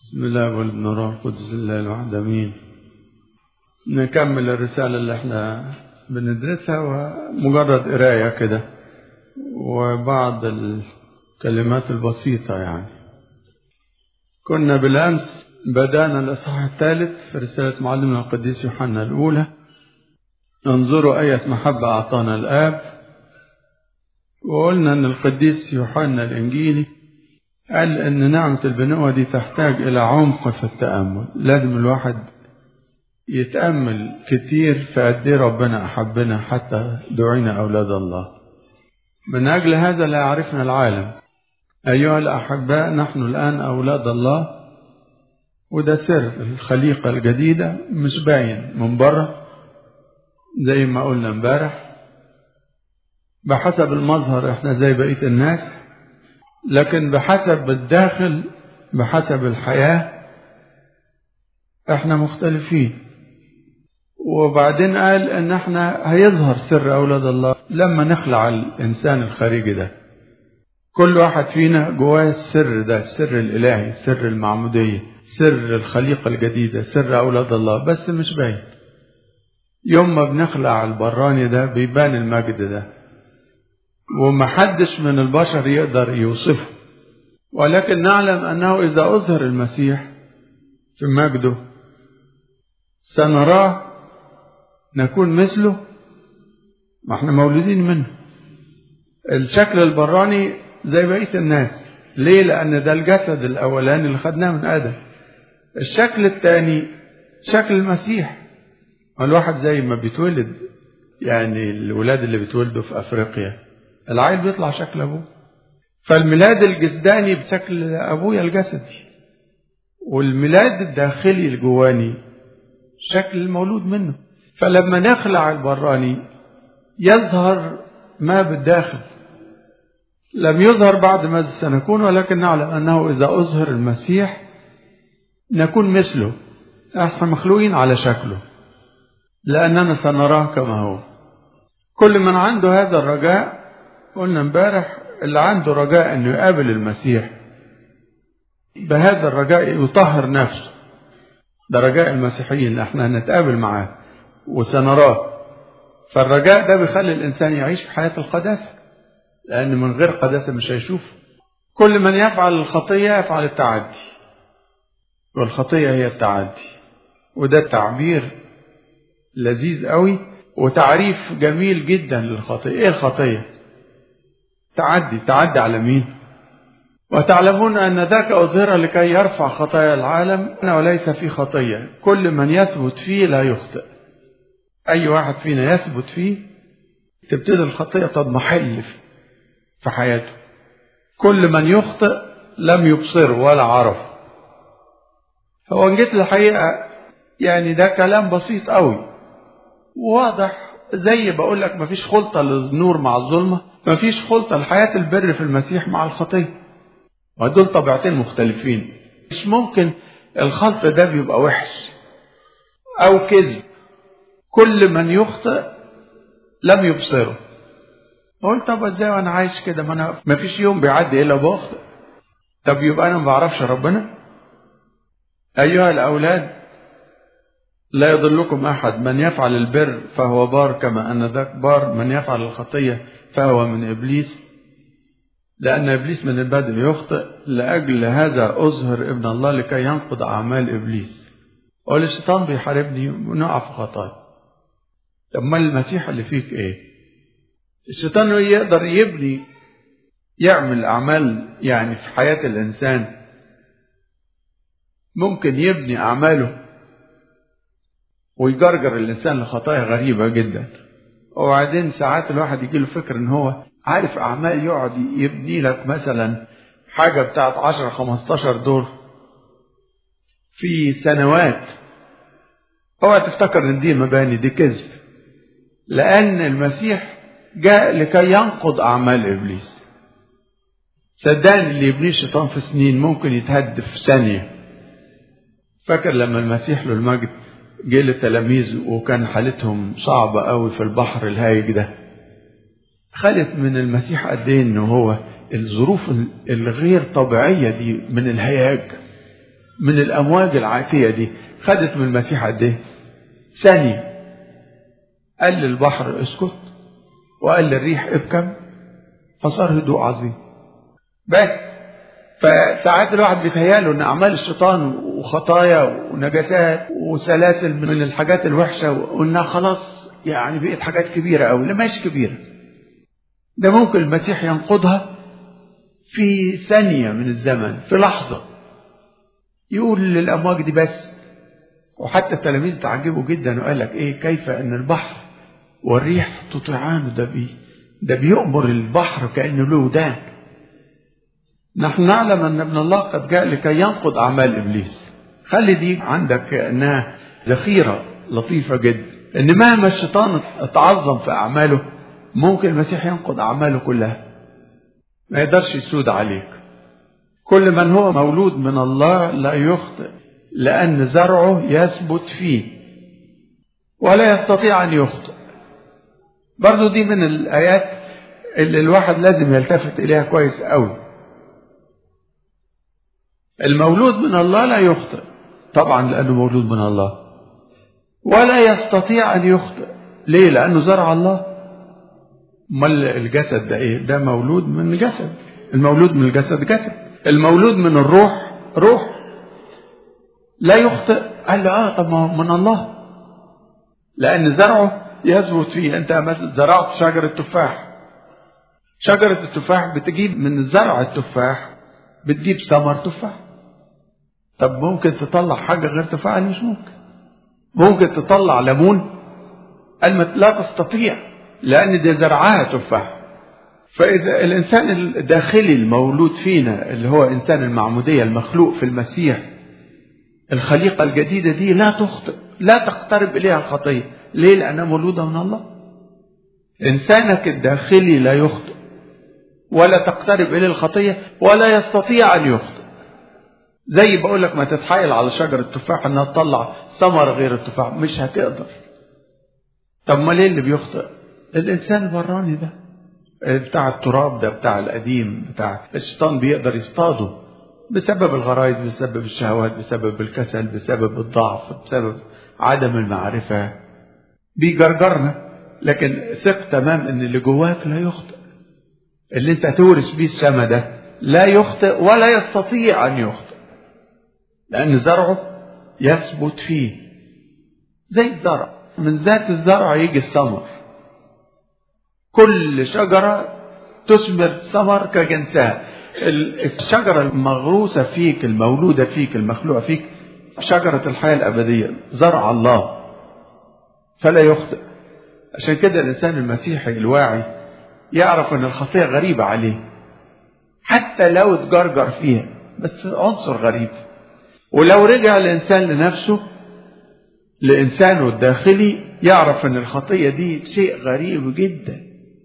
بسم الله والابن الروح القدس الله الواحد امين نكمل الرسالة اللي احنا بندرسها ومجرد قراية كده وبعض الكلمات البسيطة يعني كنا بالأمس بدأنا الإصحاح الثالث في رسالة معلمنا القديس يوحنا الأولى انظروا أية محبة أعطانا الآب وقلنا أن القديس يوحنا الإنجيلي قال أن نعمة البنوة دي تحتاج إلى عمق في التأمل لازم الواحد يتأمل كتير في قد إيه ربنا أحبنا حتى دعينا أولاد الله من أجل هذا لا يعرفنا العالم أيها الأحباء نحن الآن أولاد الله وده سر الخليقة الجديدة مش باين من بره زي ما قلنا امبارح بحسب المظهر احنا زي بقية الناس لكن بحسب الداخل بحسب الحياة احنا مختلفين وبعدين قال ان احنا هيظهر سر اولاد الله لما نخلع الانسان الخارجي ده كل واحد فينا جواه السر ده السر الالهي سر المعمودية سر الخليقة الجديدة سر اولاد الله بس مش باين يوم ما بنخلع البراني ده بيبان المجد ده ومحدش من البشر يقدر يوصفه ولكن نعلم أنه إذا أظهر المسيح في مجده سنراه نكون مثله ما احنا مولودين منه الشكل البراني زي بقية الناس ليه لأن ده الجسد الأولاني اللي خدناه من آدم الشكل الثاني شكل المسيح الواحد زي ما بيتولد يعني الولاد اللي بيتولدوا في أفريقيا العيل بيطلع شكل أبوه فالميلاد الجسداني بشكل أبويا الجسدي والميلاد الداخلي الجواني شكل المولود منه فلما نخلع البراني يظهر ما بالداخل لم يظهر بعد ماذا سنكون ولكن نعلم أنه إذا أظهر المسيح نكون مثله احنا مخلوقين على شكله لأننا سنراه كما هو كل من عنده هذا الرجاء قلنا امبارح اللي عنده رجاء انه يقابل المسيح بهذا الرجاء يطهر نفسه ده رجاء المسيحيين اللي احنا هنتقابل معاه وسنراه فالرجاء ده بيخلي الانسان يعيش في حياه القداسه لان من غير قداسه مش هيشوف كل من يفعل الخطيه يفعل التعدي والخطيه هي التعدي وده التعبير لذيذ قوي وتعريف جميل جدا للخطيه ايه الخطيه تعدي تعدي على مين وتعلمون أن ذاك أظهر لكي يرفع خطايا العالم وليس في خطية كل من يثبت فيه لا يخطئ أي واحد فينا يثبت فيه تبتدي الخطية تضمحل في حياته كل من يخطئ لم يبصر ولا عرف هو إن جيت الحقيقة يعني ده كلام بسيط قوي واضح زي بقول لك مفيش خلطة للنور مع الظلمة مفيش خلطة لحياة البر في المسيح مع الخطية ودول طبيعتين مختلفين مش ممكن الخلط ده بيبقى وحش أو كذب كل من يخطئ لم يبصره قلت طب ازاي وانا عايش كده ما انا مفيش يوم بيعدي الا بخطئ طب يبقى انا ما بعرفش ربنا ايها الاولاد لا يضلكم أحد من يفعل البر فهو بار كما أن ذاك بار من يفعل الخطية فهو من إبليس لأن إبليس من البدء يخطئ لأجل هذا أظهر ابن الله لكي ينقض أعمال إبليس والشيطان بيحاربني ونقع في خطايا طب ما المسيح اللي فيك إيه الشيطان يقدر يبني يعمل أعمال يعني في حياة الإنسان ممكن يبني أعماله ويجرجر الإنسان لخطايا غريبة جدا وبعدين ساعات الواحد يجي له فكر إن هو عارف أعمال يقعد يبني لك مثلا حاجة بتاعت 10 15 دور في سنوات اوعى تفتكر ان دي مباني دي كذب لأن المسيح جاء لكي ينقض أعمال إبليس صدقني اللي يبنيه الشيطان في سنين ممكن يتهد في ثانية فاكر لما المسيح له المجد جه للتلاميذ وكان حالتهم صعبة قوي في البحر الهايج ده خدت من المسيح قد ايه ان هو الظروف الغير طبيعية دي من الهياج من الأمواج العاتية دي خدت من المسيح قد إيه؟ ثانية قال للبحر اسكت وقال للريح ابكم فصار هدوء عظيم بس فساعات الواحد بيتهيأله ان اعمال الشيطان وخطايا ونجاسات وسلاسل من الحاجات الوحشه وانها خلاص يعني بقت حاجات كبيره قوي لا مش كبيره ده ممكن المسيح ينقضها في ثانيه من الزمن في لحظه يقول للامواج دي بس وحتى التلاميذ تعجبوا جدا وقال لك ايه كيف ان البحر والريح تطيعان ده بي ده بيؤمر البحر كانه له ودان نحن نعلم ان ابن الله قد جاء لكي ينقض اعمال ابليس خلي دي عندك انها ذخيره لطيفه جدا ان مهما الشيطان اتعظم في اعماله ممكن المسيح ينقض اعماله كلها ما يقدرش يسود عليك كل من هو مولود من الله لا يخطئ لان زرعه يثبت فيه ولا يستطيع ان يخطئ برضو دي من الايات اللي الواحد لازم يلتفت اليها كويس قوي المولود من الله لا يخطئ طبعا لأنه مولود من الله ولا يستطيع أن يخطئ ليه لأنه زرع الله امال الجسد ده ايه ده مولود من جسد المولود من الجسد جسد المولود من الروح روح لا يخطئ قال له اه طب ما هو من الله لأن زرعه يثبت فيه أنت مثلا زرعت شجرة تفاح شجرة التفاح بتجيب من زرع التفاح بتجيب ثمر تفاح طب ممكن تطلع حاجة غير تفاح مش ممكن ممكن تطلع ليمون قال لا تستطيع لأن دي زرعها تفاح فإذا الإنسان الداخلي المولود فينا اللي هو إنسان المعمودية المخلوق في المسيح الخليقة الجديدة دي لا تخطئ لا تقترب إليها الخطية ليه لأنها مولودة من الله إنسانك الداخلي لا يخطئ ولا تقترب إليه الخطية ولا يستطيع أن يخطئ زي بقول لك ما تتحايل على شجرة التفاح انها تطلع ثمر غير التفاح مش هتقدر طب ما ليه اللي بيخطئ الانسان البراني ده بتاع التراب ده بتاع القديم بتاع الشيطان بيقدر يصطاده بسبب الغرائز بسبب الشهوات بسبب الكسل بسبب الضعف بسبب عدم المعرفة بيجرجرنا لكن ثق تمام ان اللي جواك لا يخطئ اللي انت هتورث بيه السما ده لا يخطئ ولا يستطيع ان يخطئ لأن زرعه يثبت فيه زي الزرع من ذات الزرع يجي الثمر كل شجرة تثمر ثمر كجنسها الشجرة المغروسة فيك المولودة فيك المخلوقة فيك شجرة الحياة الأبدية زرع الله فلا يخطئ عشان كده الإنسان المسيحي الواعي يعرف أن الخطية غريبة عليه حتى لو اتجرجر فيها بس عنصر غريب ولو رجع الإنسان لنفسه لإنسانه الداخلي يعرف أن الخطية دي شيء غريب جدا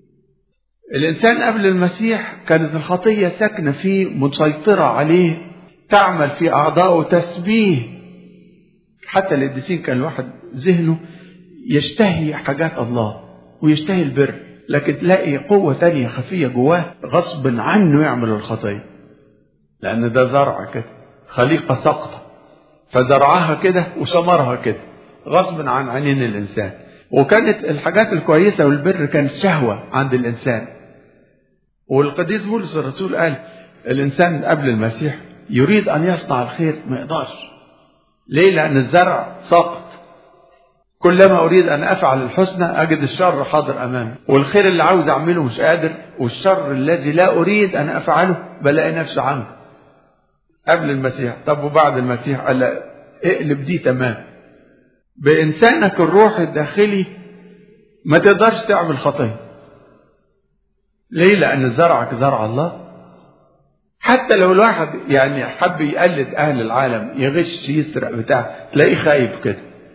الإنسان قبل المسيح كانت الخطية ساكنة فيه مسيطرة عليه تعمل في أعضائه تسبيه حتى القديسين كان الواحد ذهنه يشتهي حاجات الله ويشتهي البر لكن تلاقي قوة تانية خفية جواه غصب عنه يعمل الخطية لأن ده زرع كده خليقة سقطة فزرعها كده وثمرها كده غصب عن عينين الإنسان وكانت الحاجات الكويسة والبر كانت شهوة عند الإنسان والقديس بولس الرسول قال الإنسان قبل المسيح يريد أن يصنع الخير ما يقدرش ليه لأن الزرع ساقط كلما أريد أن أفعل الحسنى أجد الشر حاضر أمامي والخير اللي عاوز أعمله مش قادر والشر الذي لا أريد أن أفعله بلاقي نفسي عنه قبل المسيح طب وبعد المسيح قال لا اقلب دي تمام بإنسانك الروح الداخلي ما تقدرش تعمل خطية ليه لأن زرعك زرع الله حتى لو الواحد يعني حب يقلد أهل العالم يغش يسرق بتاع تلاقيه خايف كده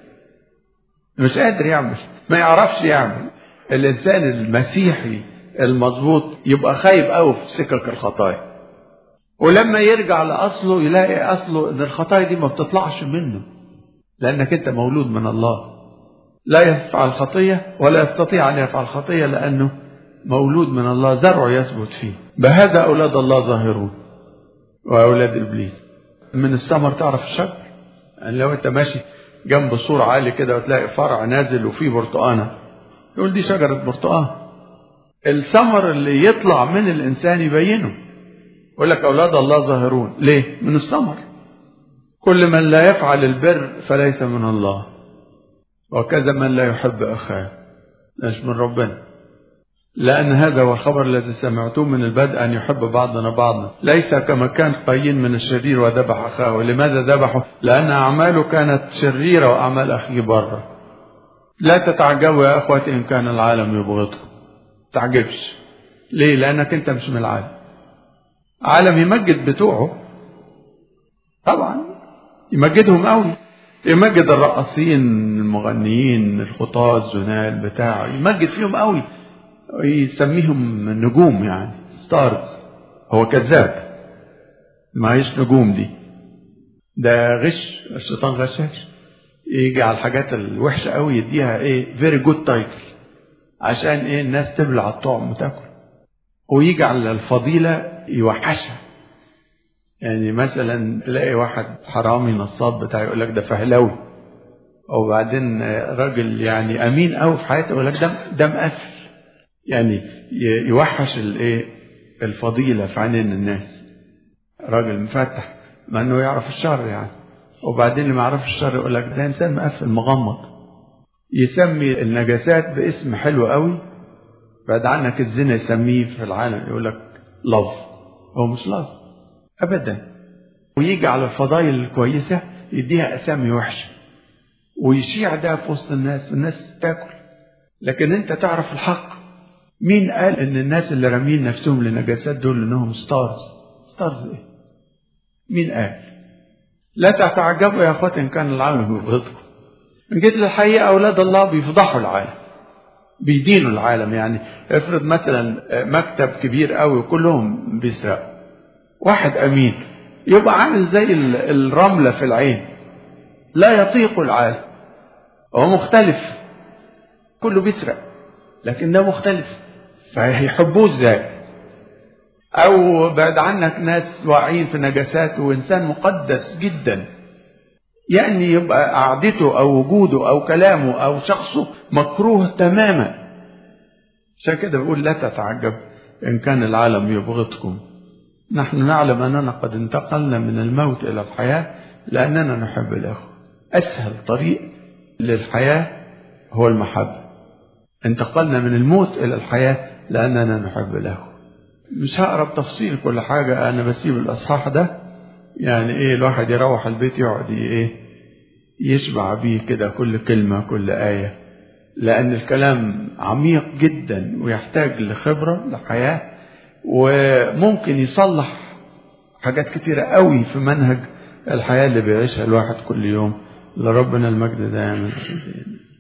مش قادر يعمل ما يعرفش يعمل الإنسان المسيحي المظبوط يبقى خايف قوي في سكك الخطايا ولما يرجع لأصله يلاقي أصله إن الخطايا دي ما بتطلعش منه لأنك أنت مولود من الله لا يفعل خطية ولا يستطيع أن يفعل خطية لأنه مولود من الله زرع يثبت فيه بهذا أولاد الله ظاهرون وأولاد إبليس من الثمر تعرف الشجر يعني لو انت ماشي جنب سور عالي كده وتلاقي فرع نازل وفيه برتقانه يقول دي شجره برتقان الثمر اللي يطلع من الانسان يبينه يقول لك اولاد الله ظاهرون ليه من الثمر كل من لا يفعل البر فليس من الله وكذا من لا يحب اخاه مش من ربنا لأن هذا هو الخبر الذي سمعتوه من البدء أن يحب بعضنا بعضا ليس كما كان قايين من الشرير وذبح أخاه لماذا ذبحه لأن أعماله كانت شريرة وأعمال أخيه بره لا تتعجبوا يا أخواتي إن كان العالم يبغضكم تعجبش ليه لأنك أنت مش من العالم عالم يمجد بتوعه طبعا يمجدهم قوي يمجد الرقاصين المغنيين الخطاة الزنال بتاع يمجد فيهم قوي يسميهم نجوم يعني ستارز هو كذاب ما هيش نجوم دي ده غش الشيطان غشاش يجي على الحاجات الوحشه قوي يديها ايه فيري جود تايتل عشان ايه الناس تبلع الطعم وتاكل ويجي على الفضيله يوحشها يعني مثلا تلاقي واحد حرامي نصاب بتاع يقول لك ده فهلاوي وبعدين راجل يعني امين قوي في حياته يقول لك ده ده مقفل يعني يوحش الايه الفضيله في عينين الناس راجل مفتح مع انه يعرف الشر يعني وبعدين اللي ما يعرفش الشر يقول لك ده انسان مقفل مغمض يسمي النجاسات باسم حلو قوي بعد عنك الزنا يسميه في العالم يقول لك لف هو مش لف ابدا ويجي على الفضائل الكويسه يديها اسامي وحشه ويشيع ده في وسط الناس الناس تاكل لكن انت تعرف الحق مين قال ان الناس اللي رامين نفسهم لنجاسات دول انهم ستارز ستارز ايه مين قال لا تتعجبوا يا اخواتي ان كان العالم يبغضكم من جد الحقيقه اولاد الله بيفضحوا العالم بيدينوا العالم يعني افرض مثلا مكتب كبير قوي وكلهم بيسرقوا واحد امين يبقى عامل زي الرمله في العين لا يطيق العالم هو مختلف كله بيسرق لكن ده مختلف فهيحبوه ازاي او بعد عنك ناس واعيين في نجاسات وانسان مقدس جدا يعني يبقى قعدته او وجوده او كلامه او شخصه مكروه تماما عشان كده بقول لا تتعجب ان كان العالم يبغضكم نحن نعلم اننا قد انتقلنا من الموت الى الحياه لاننا نحب الاخوه اسهل طريق للحياه هو المحبه انتقلنا من الموت الى الحياه لاننا نحب الاخوه مش هقرا بتفصيل كل حاجه انا بسيب الاصحاح ده يعني ايه الواحد يروح البيت يقعد ايه يشبع بيه كده كل كلمه كل ايه لان الكلام عميق جدا ويحتاج لخبره لحياه وممكن يصلح حاجات كتيره قوي في منهج الحياه اللي بيعيشها الواحد كل يوم لربنا المجد دائما